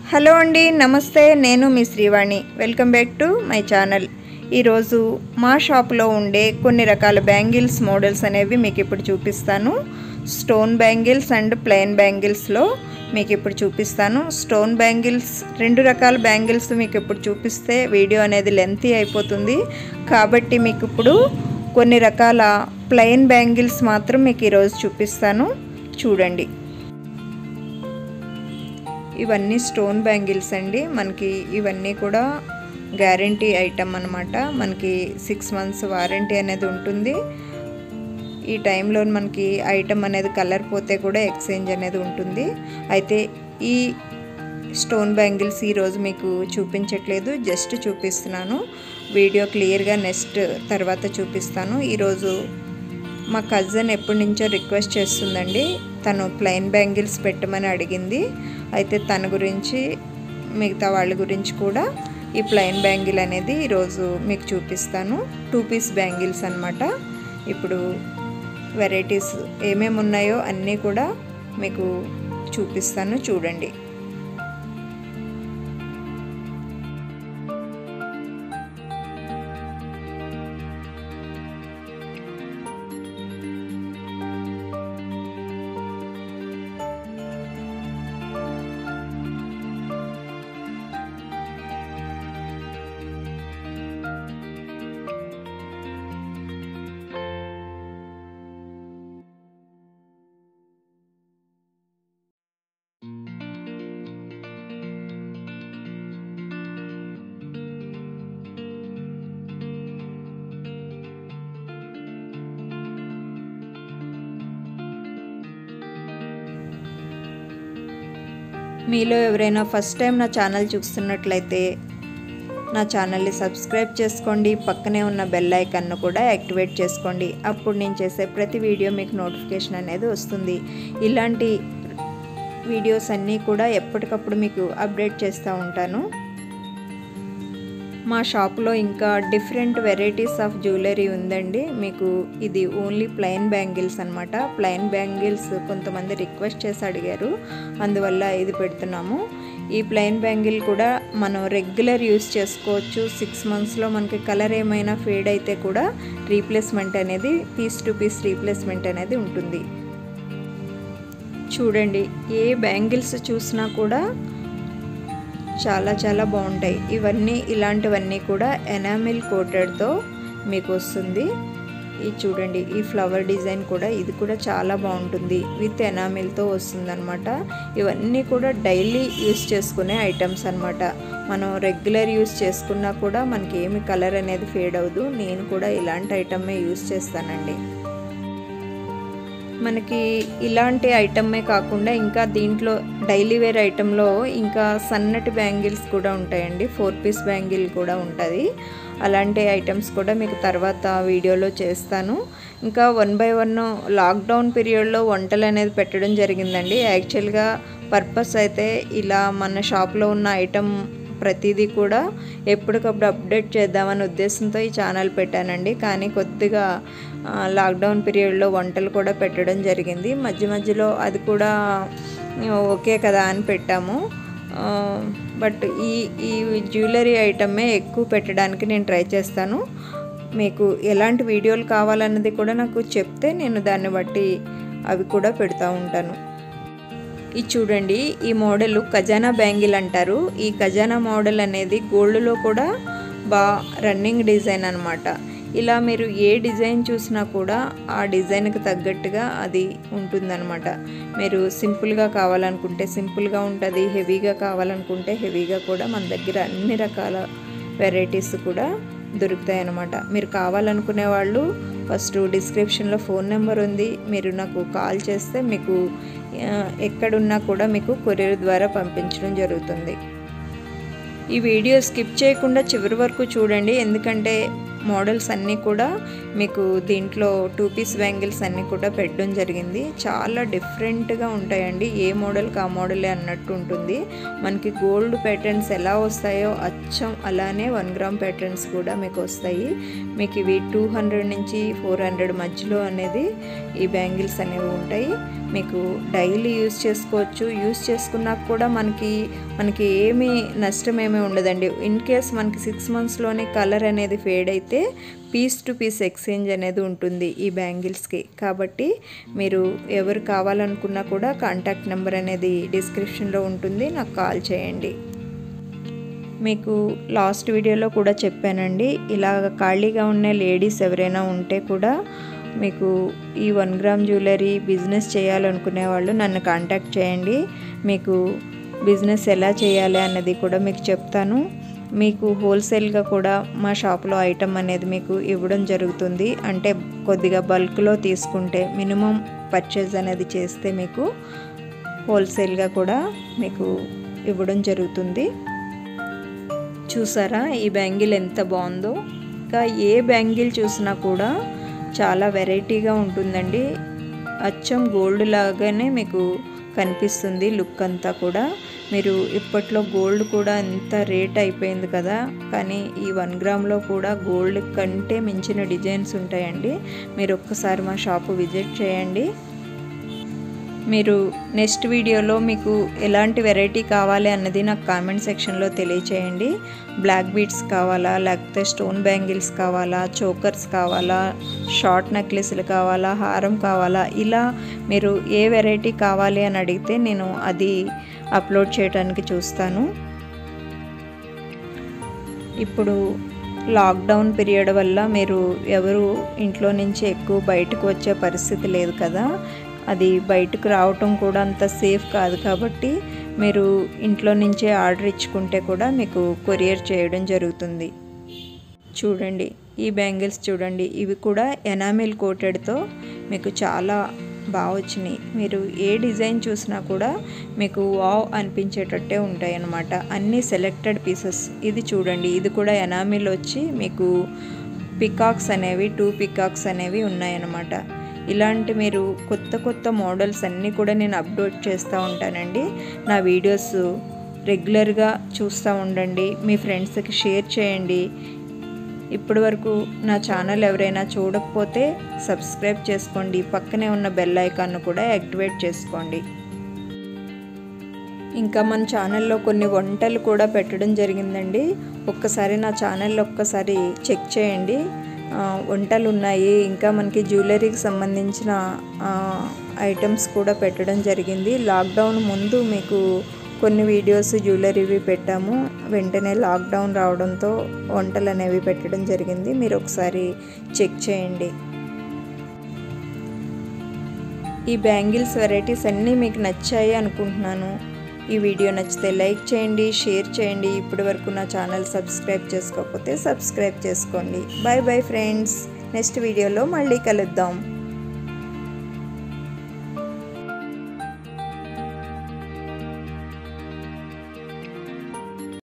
hello అండి నమస్తే నేను మీ Srivani welcome back to my channel ఈరోజు మా షాప్లో ఉండే కొన్ని రకాల బ్యాంగిల్స్ మోడల్స్ అనేవి మీకు ఇప్పుడు చూపిస్తాను స్టోన్ బ్యాంగిల్స్ అండ్ ప్లెయిన్ బ్యాంగిల్స్లో మీకు ఇప్పుడు చూపిస్తాను స్టోన్ బ్యాంగిల్స్ రెండు రకాల బ్యాంగిల్స్ మీకు ఇప్పుడు చూపిస్తే వీడియో అనేది లెంతీ అయిపోతుంది కాబట్టి మీకు ఇప్పుడు కొన్ని రకాల ప్లెయిన్ బ్యాంగిల్స్ మాత్రం మీకు ఈరోజు చూపిస్తాను చూడండి ఇవన్నీ స్టోన్ బ్యాంగిల్స్ అండి మనకి ఇవన్నీ కూడా గ్యారంటీ ఐటమ్ అనమాట మనకి సిక్స్ మంత్స్ వారంటీ అనేది ఉంటుంది ఈ టైంలో మనకి ఐటమ్ అనేది కలర్ పోతే కూడా ఎక్స్చేంజ్ అనేది ఉంటుంది అయితే ఈ స్టోన్ బ్యాంగిల్స్ ఈరోజు మీకు చూపించట్లేదు జస్ట్ చూపిస్తున్నాను వీడియో క్లియర్గా నెక్స్ట్ తర్వాత చూపిస్తాను ఈరోజు మా కజిన్ ఎప్పటి నుంచో రిక్వెస్ట్ చేస్తుందండి తను ప్లెయిన్ బ్యాంగిల్స్ పెట్టమని అడిగింది అయితే తన గురించి మిగతా వాళ్ళ గురించి కూడా ఈ ప్లెయిన్ బ్యాంగిల్ అనేది ఈరోజు మీకు చూపిస్తాను టూ పీస్ బ్యాంగిల్స్ అనమాట ఇప్పుడు వెరైటీస్ ఏమేమి ఉన్నాయో అన్నీ కూడా మీకు చూపిస్తాను చూడండి మీలో ఎవరైనా ఫస్ట్ టైం నా ఛానల్ చూస్తున్నట్లయితే నా ఛానల్ని సబ్స్క్రైబ్ చేసుకోండి పక్కనే ఉన్న బెల్ ఐకాన్ను కూడా యాక్టివేట్ చేసుకోండి అప్పుడు నేను చేసే ప్రతి వీడియో మీకు నోటిఫికేషన్ అనేది వస్తుంది ఇలాంటి వీడియోస్ అన్నీ కూడా ఎప్పటికప్పుడు మీకు అప్డేట్ చేస్తూ ఉంటాను మా షాప్లో ఇంకా డిఫరెంట్ వెరైటీస్ ఆఫ్ జ్యువెలరీ ఉందండి మీకు ఇది ఓన్లీ ప్లెయిన్ బ్యాంగిల్స్ అనమాట ప్లెయిన్ బ్యాంగిల్స్ కొంతమంది రిక్వెస్ట్ చేసి అడిగారు అందువల్ల ఇది పెడుతున్నాము ఈ ప్లెయిన్ బ్యాంగిల్ కూడా మనం రెగ్యులర్ యూస్ చేసుకోవచ్చు సిక్స్ మంత్స్లో మనకి కలర్ ఏమైనా ఫేడ్ అయితే కూడా రీప్లేస్మెంట్ అనేది పీస్ టు పీస్ రీప్లేస్మెంట్ అనేది ఉంటుంది చూడండి ఏ బ్యాంగిల్స్ చూసినా కూడా చాలా చాలా బాగుంటాయి ఇవన్నీ ఇలాంటివన్నీ కూడా ఎనామిల్ కోటెడ్తో మీకు వస్తుంది ఈ చూడండి ఈ ఫ్లవర్ డిజైన్ కూడా ఇది కూడా చాలా బాగుంటుంది విత్ ఎనామిల్తో వస్తుంది అనమాట ఇవన్నీ కూడా డైలీ యూస్ చేసుకునే ఐటమ్స్ అనమాట మనం రెగ్యులర్ యూస్ చేసుకున్నా కూడా మనకి ఏమి కలర్ అనేది ఫేడ్ అవ్వదు నేను కూడా ఇలాంటి ఐటమే యూస్ చేస్తానండి మనకి ఇలాంటి ఐటమే కాకుండా ఇంకా దీంట్లో డైలీ వేర్ ఐటెంలో ఇంకా సన్నటి బ్యాంగిల్స్ కూడా ఉంటాయండి ఫోర్ పీస్ బ్యాంగిల్ కూడా ఉంటుంది అలాంటి ఐటమ్స్ కూడా మీకు తర్వాత వీడియోలో చేస్తాను ఇంకా వన్ బై వన్ లాక్డౌన్ పీరియడ్లో వంటలు అనేది పెట్టడం జరిగిందండి యాక్చువల్గా పర్పస్ అయితే ఇలా మన షాప్లో ఉన్న ఐటమ్ ప్రతిదీ కూడా ఎప్పటికప్పుడు అప్డేట్ చేద్దామనే ఉద్దేశంతో ఈ ఛానల్ పెట్టానండి కానీ కొద్దిగా లాక్డౌన్ పీరియడ్లో వంటలు కూడా పెట్టడం జరిగింది మధ్య మధ్యలో అది కూడా ఓకే కదా అని పెట్టాము బట్ ఈ ఈ జ్యువెలరీ ఐటమే ఎక్కువ పెట్టడానికి నేను ట్రై చేస్తాను మీకు ఎలాంటి వీడియోలు కావాలన్నది కూడా నాకు చెప్తే నేను దాన్ని బట్టి అవి కూడా పెడతా ఉంటాను ఇది చూడండి ఈ మోడల్ ఖజానా బ్యాంగిల్ అంటారు ఈ ఖజానా మోడల్ అనేది గోల్డ్లో కూడా బా రన్నింగ్ డిజైన్ అనమాట ఇలా మీరు ఏ డిజైన్ చూసినా కూడా ఆ డిజైన్కి తగ్గట్టుగా అది ఉంటుందన్నమాట మీరు సింపుల్గా కావాలనుకుంటే సింపుల్గా ఉంటుంది హెవీగా కావాలనుకుంటే హెవీగా కూడా మన దగ్గర అన్ని రకాల వెరైటీస్ కూడా దొరుకుతాయి అన్నమాట మీరు కావాలనుకునే వాళ్ళు ఫస్ట్ డిస్క్రిప్షన్లో ఫోన్ నెంబర్ ఉంది మీరు నాకు కాల్ చేస్తే మీకు ఎక్కడున్నా కూడా మీకు కొరియర్ ద్వారా పంపించడం జరుగుతుంది ఈ వీడియో స్కిప్ చేయకుండా చివరి వరకు చూడండి ఎందుకంటే మోడల్స్ అన్నీ కూడా మీకు దీంట్లో టూ పీస్ బ్యాంగిల్స్ అన్నీ కూడా పెట్టడం జరిగింది చాలా డిఫరెంట్గా ఉంటాయండి ఏ మోడల్కి ఆ మోడలే అన్నట్టు ఉంటుంది మనకి గోల్డ్ ప్యాటర్న్స్ ఎలా వస్తాయో అచ్చం అలానే వన్ గ్రామ్ ప్యాటర్న్స్ కూడా మీకు వస్తాయి మీకు ఇవి టూ హండ్రెడ్ నుంచి ఫోర్ హండ్రెడ్ మధ్యలో అనేది ఈ బ్యాంగిల్స్ అనేవి ఉంటాయి మీకు డైలీ యూస్ చేసుకోవచ్చు యూస్ చేసుకున్నాక కూడా మనకి మనకి ఏమీ నష్టం ఏమీ ఉండదండి ఇన్ కేస్ మనకి సిక్స్ మంత్స్లోనే కలర్ అనేది ఫేడ్ అయితే పీస్ టు పీస్ ఎక్స్చేంజ్ అనేది ఉంటుంది ఈ బ్యాంగిల్స్కి కాబట్టి మీరు ఎవరు కావాలనుకున్నా కూడా కాంటాక్ట్ నెంబర్ అనేది డిస్క్రిప్షన్లో ఉంటుంది నాకు కాల్ చేయండి మీకు లాస్ట్ వీడియోలో కూడా చెప్పానండి ఇలాగ ఖాళీగా ఉన్న లేడీస్ ఎవరైనా ఉంటే కూడా మీకు ఈ వన్ గ్రామ్ జ్యువెలరీ బిజినెస్ చేయాలనుకునే వాళ్ళు నన్ను కాంటాక్ట్ చేయండి మీకు బిజినెస్ ఎలా చేయాలి అన్నది కూడా మీకు చెప్తాను మీకు హోల్సేల్గా కూడా మా షాప్లో ఐటమ్ అనేది మీకు ఇవ్వడం జరుగుతుంది అంటే కొద్దిగా బల్క్లో తీసుకుంటే మినిమం పర్చేజ్ అనేది చేస్తే మీకు హోల్సేల్గా కూడా మీకు ఇవ్వడం జరుగుతుంది చూసారా ఈ బ్యాంగిల్ ఎంత బాగుందో ఇంకా ఏ బ్యాంగిల్ చూసినా కూడా చాలా వెరైటీగా ఉంటుందండి అచ్చం గోల్డ్ లాగానే మీకు కనిపిస్తుంది లుక్ అంతా కూడా మీరు ఇప్పట్లో గోల్డ్ కూడా ఎంత రేట్ అయిపోయింది కదా కానీ ఈ వన్ గ్రామ్లో కూడా గోల్డ్ కంటే మించిన డిజైన్స్ ఉంటాయండి మీరు ఒక్కసారి మా షాపు విజిట్ చేయండి మీరు నెక్స్ట్ వీడియోలో మీకు ఎలాంటి వెరైటీ కావాలి అన్నది నాకు కామెంట్ సెక్షన్లో తెలియచేయండి బ్లాక్ బీడ్స్ కావాలా లేకపోతే స్టోన్ బ్యాంగిల్స్ కావాలా చోకర్స్ కావాలా షార్ట్ నెక్లెస్లు కావాలా హారం కావాలా ఇలా మీరు ఏ వెరైటీ కావాలి అని అడిగితే నేను అది అప్లోడ్ చేయడానికి చూస్తాను ఇప్పుడు లాక్డౌన్ పీరియడ్ వల్ల మీరు ఎవరు ఇంట్లో నుంచి ఎక్కువ బయటకు వచ్చే పరిస్థితి లేదు కదా అది బయటకు రావటం కూడా అంత సేఫ్ కాదు కాబట్టి మీరు ఇంట్లో నుంచే ఆర్డర్ ఇచ్చుకుంటే కూడా మీకు కొరియర్ చేయడం జరుగుతుంది చూడండి ఈ బ్యాంగిల్స్ చూడండి ఇవి కూడా ఎనామిల్ కోటెడ్తో మీకు చాలా బాగా వచ్చినాయి మీరు ఏ డిజైన్ చూసినా కూడా మీకు వావ్ అనిపించేటట్టే ఉంటాయి అన్నమాట అన్నీ సెలెక్టెడ్ పీసెస్ ఇది చూడండి ఇది కూడా ఎనామిల్ వచ్చి మీకు పికాక్స్ అనేవి టూ పికాక్స్ అనేవి ఉన్నాయన్నమాట ఇలాంటి మీరు కొత్త కొత్త మోడల్స్ అన్నీ కూడా నేను అప్లోడ్ చేస్తూ ఉంటానండి నా వీడియోస్ రెగ్యులర్గా చూస్తూ ఉండండి మీ ఫ్రెండ్స్కి షేర్ చేయండి ఇప్పటి వరకు నా ఛానల్ ఎవరైనా చూడకపోతే సబ్స్క్రైబ్ చేసుకోండి పక్కనే ఉన్న బెల్ ఐకాన్ను కూడా యాక్టివేట్ చేసుకోండి ఇంకా మన ఛానల్లో కొన్ని వంటలు కూడా పెట్టడం జరిగిందండి ఒక్కసారి నా ఛానల్లో ఒక్కసారి చెక్ చేయండి వంటలు ఉన్నాయి ఇంకా మనకి జ్యువెలరీకి సంబంధించిన ఐటమ్స్ కూడా పెట్టడం జరిగింది లాక్డౌన్ ముందు మీకు కొన్ని వీడియోస్ జ్యువెలరీవి పెట్టాము వెంటనే లాక్డౌన్ రావడంతో వంటలు అనేవి పెట్టడం జరిగింది మీరు ఒకసారి చెక్ చేయండి ఈ బ్యాంగిల్స్ వెరైటీస్ అన్నీ మీకు నచ్చాయి అనుకుంటున్నాను ఈ వీడియో నచ్చితే లైక్ చేయండి షేర్ చేయండి ఇప్పటి వరకు నా ఛానల్ సబ్స్క్రైబ్ చేసుకోకపోతే సబ్స్క్రైబ్ చేసుకోండి బాయ్ బాయ్ ఫ్రెండ్స్ నెక్స్ట్ వీడియోలో మళ్ళీ కలుద్దాం